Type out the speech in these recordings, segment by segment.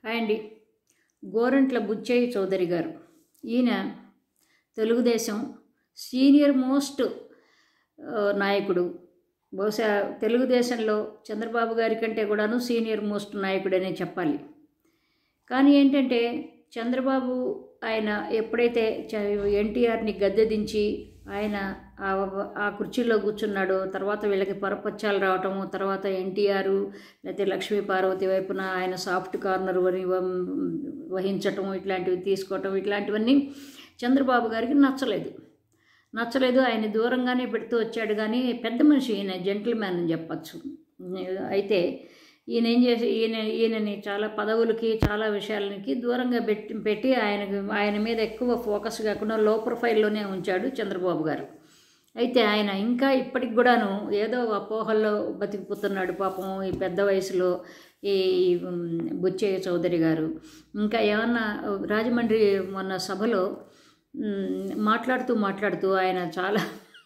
hi అండి గోరంట్ల బుచ్చయ్య చౌదరి గారు ఈయన తెలుగుదేశం సీనియర్ మోస్ట్ ఆ, నాయకుడు బహుశా తెలుగుదేశంలో చంద్రబాబు గారి కంటే కూడాను సీనియర్ మోస్ట్ నాయకుడనే చెప్పాలి కానీ ఏంటంటే చంద్రబాబు ఆయన ఎప్పుడైతే ఎన్టీఆర్ని గద్దె దించి ఆయన ఆ ఆ కుర్చీలో కూర్చున్నాడో తర్వాత వీళ్ళకి పరపచ్చాలు రావటము తర్వాత ఎన్టీఆర్ లేకపోతే లక్ష్మీ పార్వతి వైపున ఆయన సాఫ్ట్ కార్నర్ అని వహించటం ఇట్లాంటివి తీసుకోవటం ఇట్లాంటివన్నీ చంద్రబాబు గారికి నచ్చలేదు నచ్చలేదు ఆయన దూరంగానే పెడుతూ వచ్చాడు కానీ పెద్ద మనిషి ఈయన జెంటిల్మ్యాన్ అని చెప్పచ్చు అయితే ఈయన ఏం చేసి ఈయన ఈయనని చాలా పదవులకి చాలా విషయాలకి దూరంగా పెట్టి పెట్టి ఆయనకు ఆయన మీద ఎక్కువ ఫోకస్ కాకుండా లో ప్రొఫైల్లోనే ఉంచాడు చంద్రబాబు గారు అయితే ఆయన ఇంకా ఇప్పటికి కూడాను ఏదో అపోహల్లో బతికిపోతున్నాడు పాపం ఈ పెద్ద వయసులో ఈ ఉమ్, బుచ్చయ్య చౌదరి గారు ఇంకా ఏమన్నా రాజమండ్రి మొన్న సభలో ఉమ్, మాట్లాడుతూ మాట్లాడుతూ ఆయన చాలా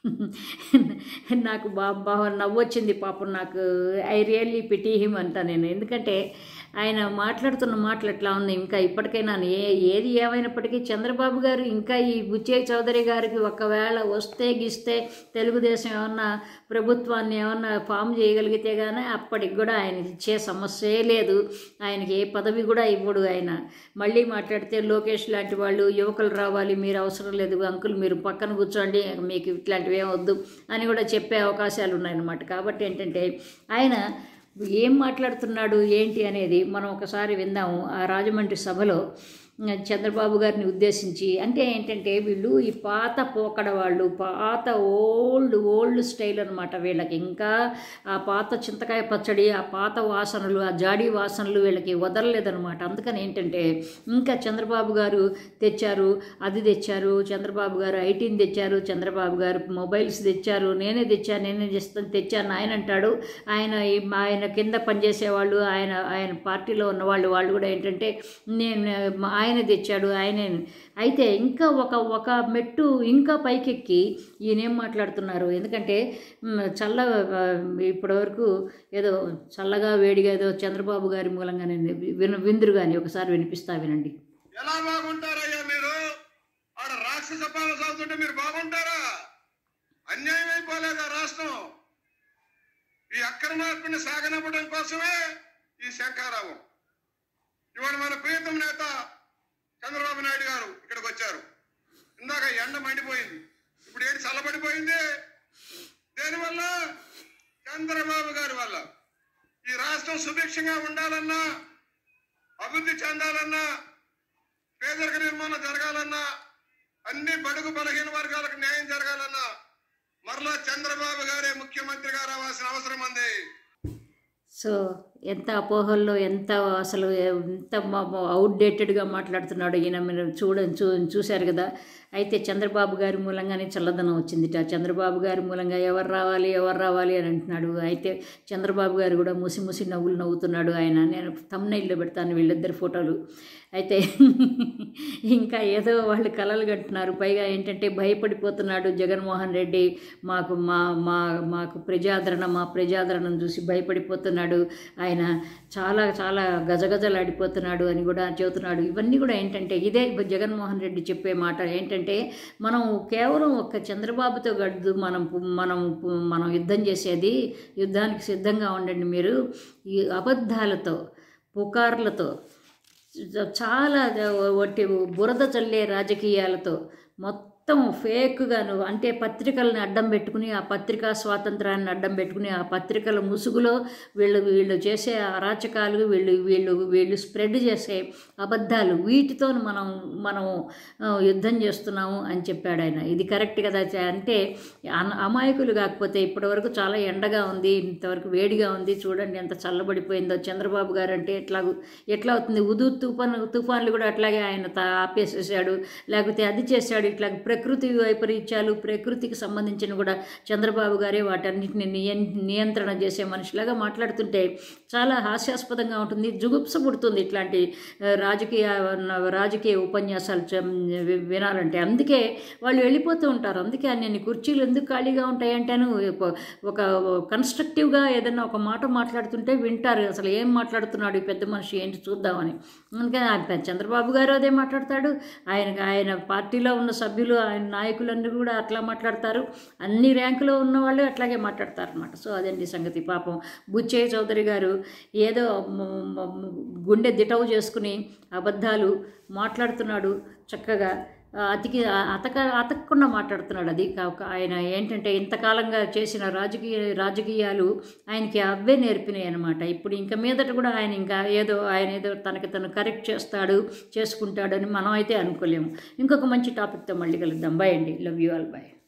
నాకు బా బాగా నవ్వొచ్చింది పాపం నాకు ఐ రియల్లీ పిటీ హిమ్ అంటా నేను ఎందుకంటే ఆయన మాట్లాడుతున్న మాటలు ఎట్లా ఉంది ఇంకా ఇప్పటికైనా ఏ ఏది ఏమైనప్పటికీ చంద్రబాబు గారు ఇంకా ఈ బుచ్చయ్య చౌదరి గారికి ఒకవేళ వస్తే గిస్తే తెలుగుదేశం ఏమన్నా ప్రభుత్వాన్ని ఏమన్నా ఫామ్ చేయగలిగితే కానీ అప్పటికి కూడా ఆయన ఇచ్చే సమస్యే లేదు ఆయనకి ఏ పదవి కూడా ఇవ్వడు ఆయన మళ్ళీ మాట్లాడితే లోకేష్ లాంటి వాళ్ళు యువకులు రావాలి మీరు అవసరం లేదు అంకుల్ మీరు పక్కన కూర్చోండి మీకు ఇట్లాంటివి ఏం వద్దు అని కూడా చెప్పే అవకాశాలు ఉన్నాయన్నమాట కాబట్టి ఏంటంటే ఆయన ఏం మాట్లాడుతున్నాడు ఏంటి అనేది మనం ఒకసారి విందాము ఆ రాజమండ్రి సభలో ఉమ్, చంద్రబాబు గారిని ఉద్దేశించి అంటే ఏంటంటే వీళ్ళు ఈ పాత పోకడ వాళ్ళు పాత ఓల్డ్ ఓల్డ్ స్టైల్ అనమాట వీళ్ళకి ఇంకా ఆ పాత చింతకాయ పచ్చడి ఆ పాత వాసనలు ఆ జాడీ వాసనలు వీళ్ళకి వదలలేదనమాట అందుకని ఏంటంటే ఇంకా చంద్రబాబు గారు తెచ్చారు అది తెచ్చారు చంద్రబాబు గారు ఐటీని తెచ్చారు చంద్రబాబు గారు మొబైల్స్ తెచ్చారు నేనే తెచ్చాను నేనే చేస్తాను తెచ్చాను ఆయన అంటాడు ఆయన ఈ- ఆయన కింద పనిచేసే వాళ్ళు ఆయన ఆయన పార్టీలో ఉన్న వాళ్ళు వాళ్ళు కూడా ఏంటంటే నేను మా- ఆయన తెచ్చాడు ఆయనే అయితే ఇంకా ఒక ఒక మెట్టు ఇంకా పైకెక్కి ఈయనేం మాట్లాడుతున్నారు ఎందుకంటే మ్, చల్ల ఆ, ఇప్పటివరకు ఏదో చల్లగా వేడిగా ఏదో చంద్రబాబు గారి మూలంగానే విన విందురు కానీ ఒకసారి వినిపిస్తా వినండి ఎలా బాగుంటారయ్యా మీరు ఆడ రాక్షస పాలన సాగుతుంటే మీరు బాగుంటారా అన్యాయం అయిపోలేదా రాష్ట్రం ఈ అక్రమార్పుని సాగనవ్వడం కోసమే ఈ శంకారావం ఇవాళ మన ప్రియతమ నేత చంద్రబాబు నాయుడు గారు ఇక్కడికి వచ్చారు ఇందాక ఎండ మండిపోయింది ఇప్పుడు ఏంటి చల్లబడిపోయింది దేనివల్ల చంద్రబాబు గారి వల్ల ఈ రాష్ట్రం సుభిక్షంగా ఉండాలన్నా అభివృద్ధి చెందాలన్నా పేదరిక నిర్మూలన జరగాలన్నా అన్ని బడుగు బలహీన వర్గాలకు న్యాయం జరగాలన్నా మరలా చంద్రబాబు గారే ముఖ్యమంత్రిగా రావాల్సిన అవసరం ఉంది సో ఎంత అపోహల్లో ఎంత అసలు ఎంత అవుట్డేటెడ్గా మాట్లాడుతున్నాడు ఈయన మీరు చూడ చూ చూశారు కదా అయితే చంద్రబాబు గారి మూలంగానే చల్లదనం వచ్చిందిట చంద్రబాబు గారి మూలంగా ఎవరు రావాలి ఎవరు రావాలి అని అంటున్నాడు అయితే చంద్రబాబు గారు కూడా ముసి ముసి నవ్వులు నవ్వుతున్నాడు ఆయన నేను తమ్నైల్లో పెడతాను వీళ్ళిద్దరి ఫోటోలు అయితే ఇంకా ఏదో వాళ్ళు కలలు కంటున్నారు పైగా ఏంటంటే భయపడిపోతున్నాడు జగన్మోహన్ రెడ్డి మాకు మా మా మాకు ప్రజాదరణ మా ప్రజాదరణను చూసి భయపడిపోతున్నాడు ఆయన చాలా చాలా గజగజలాడిపోతున్నాడు అని కూడా చెబుతున్నాడు ఇవన్నీ కూడా ఏంటంటే ఇదే జగన్మోహన్ రెడ్డి చెప్పే మాట ఏంటంటే మనం కేవలం ఒక్క చంద్రబాబుతో గడ్డు మనం మనం మనం యుద్ధం చేసేది యుద్ధానికి సిద్ధంగా ఉండండి మీరు ఈ అబద్ధాలతో పుకార్లతో చాలా వట్టి బురద చల్లే రాజకీయాలతో మొత్తం ఫేక్గాను అంటే పత్రికలను అడ్డం పెట్టుకుని ఆ పత్రికా స్వాతంత్రాన్ని అడ్డం పెట్టుకుని ఆ పత్రికల ముసుగులో వీళ్ళు వీళ్ళు చేసే అరాచకాలు వీళ్ళు వీళ్ళు వీళ్ళు స్ప్రెడ్ చేసే అబద్ధాలు వీటితో మనం మనం ఆ, యుద్ధం చేస్తున్నాము అని చెప్పాడు ఆయన ఇది కరెక్ట్ కదా చ- అంటే అన- అమాయకులు కాకపోతే ఇప్పటివరకు చాలా ఎండగా ఉంది ఇంతవరకు వేడిగా ఉంది చూడండి ఎంత చల్లబడిపోయిందో చంద్రబాబు గారు అంటే ఎట్లా ఎట్లా అవుతుంది ఉదు తుఫాను తుఫాన్లు కూడా అట్లాగే ఆయన తా- ఆపేసేసాడు లేకపోతే అది చేశాడు ఇట్లా ప్రకృతి ప్రకృతి వైపరీత్యాలు ప్రకృతికి సంబంధించిన కూడా చంద్రబాబు గారే వాటన్నిటిని నియం నియంత్రణ చేసే మనిషిలాగా మాట్లాడుతుంటే చాలా హాస్యాస్పదంగా ఉంటుంది జుగుప్స పుడుతుంది ఇట్లాంటి ఆ, రాజకీయ రాజకీయ ఉపన్యాసాలు చ- వి- వినాలంటే అందుకే వాళ్ళు వెళ్ళిపోతూ ఉంటారు అందుకే అన్ని కుర్చీలు ఎందుకు ఖాళీగా ఉంటాయంటేను ఒక- ఒక కన్స్ట్రక్టివ్గా ఏదైనా ఒక మాట మాట్లాడుతుంటే వింటారు అసలు ఏం మాట్లాడుతున్నాడు ఈ పెద్ద మనిషి ఏంటి చూద్దామని అందుకని ఆయన చంద్రబాబు గారు అదే మాట్లాడతాడు ఆయన ఆయన పార్టీలో ఉన్న సభ్యులు ఆయన నాయకులందరూ కూడా అట్లా మాట్లాడతారు అన్ని ర్యాంకులో ఉన్న వాళ్ళు అట్లాగే మాట్లాడతారు అనమాట సో అదండి సంగతి పాపం బుచ్చయ్య చౌదరి గారు ఏదో మ- మ- మ- గుండె దిటవు చేసుకుని అబద్ధాలు మాట్లాడుతున్నాడు చక్కగా ఆ, అతికి ఆ, అతక అతకకుండా మాట్లాడుతున్నాడు అది కాక ఆయన ఏంటంటే ఇంతకాలంగా చేసిన రాజకీయ రాజకీయాలు ఆయనకి అవే నేర్పినాయి అనమాట ఇప్పుడు ఇంక మీదట కూడా ఆయన ఇంకా ఏదో ఆయన ఏదో తనకి తను కరెక్ట్ చేస్తాడు చేసుకుంటాడని మనం అయితే అనుకోలేము ఇంకొక మంచి టాపిక్తో మళ్ళీ కలుద్దాం బాయ్ అండి లవ్ యూ ఆల్ బాయ్